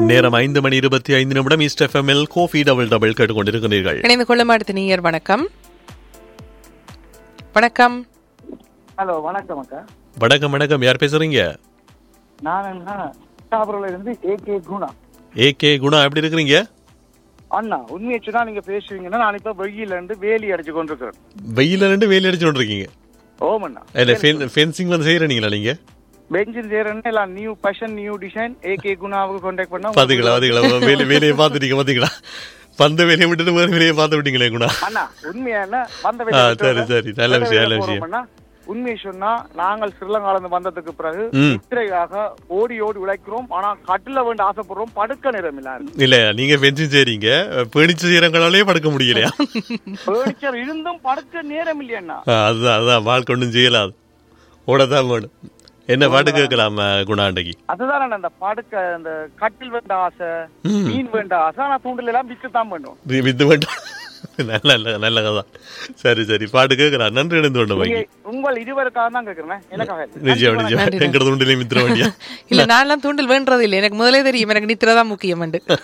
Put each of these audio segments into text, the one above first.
நேரம் ஐந்து மணி இருபத்தி ஐந்து நிமிடம் ஈஸ்ட் எஃப்எம்எல் கோஃபி டபுள் டபுள் கேட்டுக்கொண்டிருக்கிறீர்கள் இணைந்து கொள்ளும் அடுத்த நீயர் வணக்கம் வணக்கம் ஹலோ வணக்கம் அக்கா வணக்கம் வணக்கம் யார் பேசுறீங்க நான் என்ன சாபரில் இருந்து A K Guna A K Guna எப்படி இருக்கிறீங்க அண்ணா உண்மையை சொன்னா நீங்க பேசுவீங்கன்னா நான் இப்ப வெயில இருந்து வேலி அடிச்சு கொண்டிருக்கிறேன் வெயில ரெண்டு வேலி அடிச்சு கொண்டிருக்கீங்க ஓமண்ணா இல்ல ஃபென்சிங் வந்து செய்யறீங்களா நீங்க பெஞ்சின் சேரன்னு எல்லாம் new fashion new design A K குணாவுக்கு கான்டாக்ட் பண்ணா பாத்தீங்களா பாத்தீங்களா வேலை வேலையை பார்த்துட்டீங்க பாத்தீங்களா வந்த வேலையை விட்டுட்டு வேற வேலையை பார்த்து விட்டீங்களே குணா அண்ணா உண்மையான வந்த ஆ, வேலையை சரி, விட்டு சரி. நல்ல வந்த விஷயம், வேலையை நல்ல போறோம் விஷயம். அண்ணா. உண்மையை சொன்னா நாங்கள் ஸ்ரீலங்கால இருந்து வந்ததுக்கு பிறகு ம். நித்திரையாக ஓடி ஓடி உழைக்கிறோம் ஆனா கட்டில வேண்ட ஆசைப்படுறோம் படுக்க நேரம் இல்ல இல்ல நீங்க ஃபென்சிங் செய்றீங்க பேணிச்சு செய்யறவங்களாலே படுக்க முடியலையா பேர்னிச்சர் இருந்தும் படுக்க நேரம் இல்லையண்ணா ஆ, அதுதான் அதுதான் வாழ்க்கை ஒன்றும் செய்யலாம் ஓடதான் வேணும் என்ன பாட்டு கேட்கலாம் குணா அன்னைக்கு அதுதான் அண்ணா, அந்த படுக்க அந்த கட்டில் வேண்ட ஆசை ம். மீன் வேண்ட ஆசை ஆனா தூண்டில் எல்லாம் வித்து தான் பண்ணுவோம் வி- வித்து வேண்டாம் நல்ல நல்ல நல்ல கதை சரி சரி பாட்டு கேட்கலாம் நன்றி இணைந்து கொண்டு நீங்க வாங்கி உங்கள் இருவருக்காக தான் கேக்குறேன் எனக்காக இல்ல. நிச்சயம் நன்றி, நிச்சயம் எங்கிறது உண்டிலையும் வித்துற வேண்டியா இல்ல நான்லாம் தூண்டில் வேண்டது இல்லை எனக்கு முதலே தெரியும் எனக்கு நித்திரதான் முக்கியம்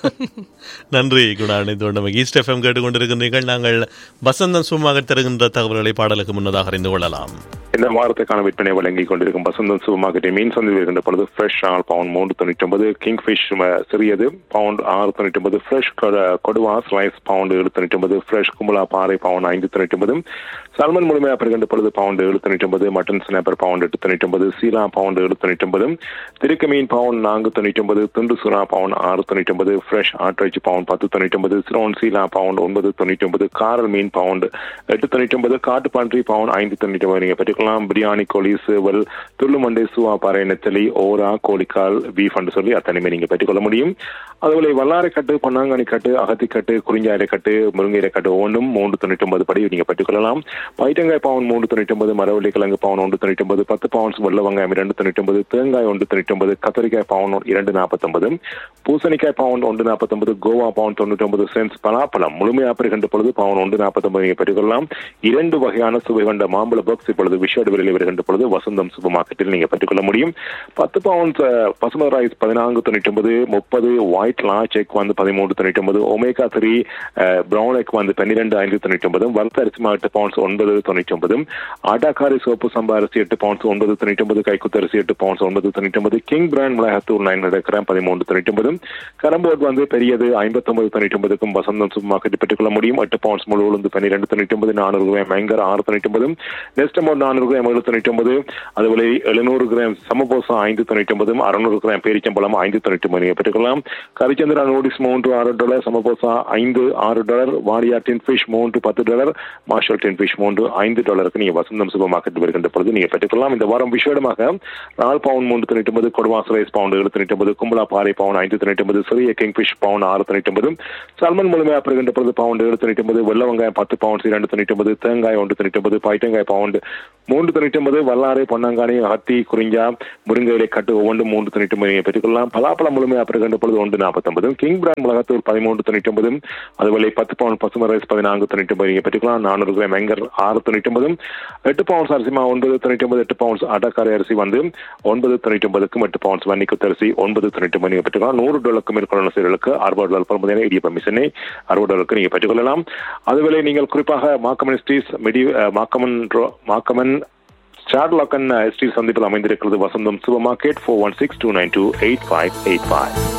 நன்றி குணா இணைந்து கொண்டு வாங்கி ஈஸ்ட் எஃப்எம் கேட்டுக்கொண்டிருக்கிறீர்கள் நாங்கள் வசந்தம் சும்மாக தருகின்ற தகவல்களை பாடலுக்கு முன்னதாக அறிந்து கொள்ளலாம் இந்த வாரத்துக்கான விற்பனை வழங்கி கொண்டிருக்கும் வசந்தம் சூப்பர் மார்க்கெட்டில் மீன் சந்தை வருகின்ற பொழுது ஃப்ரெஷ் ஆல் பவுண்ட் மூன்று தொண்ணூற்றி ஒன்பது கிங் ஃபிஷ் சிறியது பவுண்ட் ஆறு தொண்ணூற்றி ஒன்பது ஃப்ரெஷ் கொடுவா ஸ்லைஸ் பவுண்ட் ஏழு தொண்ணூற்றி ஒன்பது ஃப்ரெஷ் கும்பலா பாறை பவுண்ட் ஐந்து தொண்ணூற்றி ஒன்பது சல்மன் முழுமையாக பெறுகின்ற பொழுது பவுண்ட் ஏழு தொண்ணூற்றி ஒன்பது மட்டன் ஸ்னாப்பர் பவுண்ட் எட்டு தொண்ணூற்றி ஒன்பது சீலா பவுண்ட் ஏழு தொண்ணூற்றி ஒன்பது திருக்க மீன் பவுண்ட் நான்கு தொண்ணூற்றி ஒன்பது துண்டு சுறா பவுண்ட் ஆறு தொண்ணூற்றி ஒன்பது ஃப்ரெஷ் ஆட்டிறைச்சி பவுண்ட் பத்து தொண்ணூற்றி ஒன்பது சிரோன் சீலா பவுண்ட் ஒன்பது தொண்ணூற்றி ஒன்பது காரல் மீன் பவுண்ட் எட்டு தொண்ணூற்றி ஒன்பது காட்டு பாண்ட்ரி பவுண்ட் ஐந்து தொண்ணூற்றி ஒன்பது நீங்க பெற்றுக்கலாம் பிரியாணி கோழி சேவல் துள்ளுமண்டை சுவாப்பாறை நெத்தலி ஓரா கோழிக்கால் பீஃப் என்று சொல்லி அத்தனையுமே நீங்க பெற்றுக்கொள்ள முடியும் அதுபோல வல்லாரை கட்டு பொன்னாங்கண்ணி கட்டு அகத்திக்கட்டு குறிஞ்சாயிரை கட்டு முருங்கையிரை கட்டு ஒன்றும் மூன்று தொண்ணூற்றி ஒன்பது படி நீங்க பெற்றுக்கொள்ளலாம் பைட்டங்காய் பவுன் மூன்று தொண்ணூற்றி ஒன்பது மரவள்ளி கிழங்கு பவுன் ஒன்று தொண்ணூற்றி ஒன்பது பத்து பவுன்ஸ் வெள்ள வெங்காயம் இரண்டு தொண்ணூற்றி ஒன்பது தேங்காய் ஒன்று தொண்ணூற்றி ஒன்பது கத்தரிக்காய் பவுன் இரண்டு நாற்பத்தொன்பது பூசணிக்காய் பவுன் ஒன்று நாற்பத்தொன்பது கோவா பவுன் தொண்ணூற்றி ஒன்பது சென்ஸ் பலாப்பழம் முழுமையாக பெறுகின்ற பொழுது பவுன் ஒன்று நாற்பத்தொன்பது நீங்க பெற்றுக்கொள்ளலாம் இரண்டு வகையான சுவை கொண்ட மாம்பழ பாக்ஸ் இப்பொழுது விஷேடு விலையில் வருகின்ற பொழுது வசந்தம் சூப்பர் மார்க்கெட்டில் நீங்க பெற்றுக்கொள்ள முடியும் பத்து பவுன்ஸ் பசுமை ரைஸ் பதினான்கு தொண்ணூற்றி ஒன்பது முப்பது ஒயிட் லார்ஜ் எக் வந்து பதிமூன்று தொண்ணூற்றி ஒன்பது ஒமேகா த்ரீ பிரவுன் எக் வந்து பன்னிரெண்டு ஐந்து தொண்ணூற்றி ஒன்பது வறுத்த அரிசி மாவு எட்டு பவுன்ஸ் ஒன்பது தொண்ணூற்றி ஒன்பது ஆட்டாக்காரி சோப்பு சம்பா அரிசி எட்டு பவுன்ஸ் ஒன்பது தொண்ணூற்றி ஒன்பது கைக்குத்து அரிசி எட்டு பவுன்ஸ் ஒன்பது தொண்ணூற்றி ஒன்பது கிங் பிராண்ட் மிளகாத்தூர் நைன் கிராம் பதிமூன்று தொண்ணூற்றி ஒன்பது கரம்போர்ட் வந்து பெரியது ஐம்பத்தொன்பது தொண்ணூற்றி ஒன்பதுக்கும் வசந்தம் சூப்பர் மார்க்கெட் பெற்றுக்கொள்ள முடியும் எட்டு பவுன்ஸ் முழு உளுந்து பன்னிரெண்டு தொண்ணூற்றி ஒன்பது நானூறு கிராம் மைங்கர் ஆறு தொண்ணூற்றி ஒன்பது நெக்ஸ்ட் அமௌண்ட் நானூறு கிராம் ஏழு தொண்ணூற்றி ஒன்பது அதுபோல எழுநூறு கிராம் சமபோசம் ஐந்து தொண்ணூற்றி ஒன்பது அறுநூறு கிராம் பேரிச்சம்பழம் ஐந்து தொண்ணூற்றி ஒன்பது நீங்கள் பெற்றுக்கொள்ளலாம் கரிச்சந்திரா நூடிஸ் மூன்று ஆறு டாலர் சமபோசா ஐந்து ஆறு டாலர் வாடியா டின் ஃபிஷ் மூன்று பத்து டாலர் மார்ஷல் டின் ஃபிஷ் மூன்று ஐந்து டாலருக்கு நீங்கள் வசந்தம் சூப்பர் மார்க்கெட் வருகின்ற பொழுது நீங்கள் பெற்றுக்கொள்ளலாம் இந்த வாரம் விசேடமாக நாலு பவுன் மூன்று தொண்ணூற்றி ஒன்பது கொடுவாஸ் ரைஸ் பவுண்ட் ஏழு தொண்ணூற்றி ஒன்பது கும்பலா பாறை பவுன் ஐந்து தொண்ணூற்றி ஒன்பது சிறிய கிங் ஃபிஷ் பவுன் ஆறு தொண்ணூற்றி ஒன்பது சல்மன் முழுமையாக பெறுகின்ற பொழுது பவுண்ட் ஏழு தொண்ணூற்றி ஒன்பது வெள்ள வெங்காயம் பத்து பவுண்ட்ஸ் இரண்டு தொண்ணூற்றி ஒன்பது தேங்காய் ஒன்று தொண்ணூற்றி ஒன்பது பைட்டங்காய் பவுண்ட் மூன்று தொண்ணூற்றி ஒன்பது வல்லாரை பொன்னாங்கானி ஹத்தி குறிஞ்சா முருங்கை இலை கட்டு ஒவ்வொன்று மூன்று தொண்ணூற்றி ஒன்பது நீங்கள் பெற்றுக்கொள்ளலாம் பலாப்பழம் முழுமையாக பெறுகின்ற பொழுது ஒன்று நாற்பத்தொன்பது கிங் பிராண்ட் மிளகாத்தூர் பதிமூன்று தொண்ணூற்றி ஒன்பது அதுபோல பத்து பவுண்ட் பசுமை ரைஸ் பதினான்கு தொண்ணூற்றி ஒன்பது நீங்கள் பெற்றுக்கலாம் நானூறு கிராம் எங்கர் ஆறு தொண்ணூற்றி ஒன்பது எட்டு பவுண்ட்ஸ் அரிசிமா ஒன்பது தொண்ணூற்றி ஒன்பது எட்டு பவுண்ட்ஸ் அடக்காரை அரிசி வந்து ஒன்பது தொண்ணூற்றி ஒன்பதுக்கும் எட்டு பவுண்ட்ஸ் வன்னி குத்தரிசி ஒன்பது தொண்ணூற்றி ஒன்பது நீங்கள் பெற்றுக்கலாம் நூறு டாலருக்கு மேற்கொள்ள செய்வர்களுக்கு அறுபது டாலர் பரம்பு இடியப்ப மிஷினை அறுபது டாலருக்கு நீங்கள் பெற்றுக்கொள்ளலாம் அதுவேளை நீங்கள் குறிப்பாக மாக்கமன் ஸ்ட்ரீஸ் மெடி மாக்கமன் ரோ- மாக்கமன் சார்லாக்கன் ஸ்ட்ரீட் சந்திப்பில் அமைந்திருக்கிறது Vasantham super market four one six two nine two eight five eight five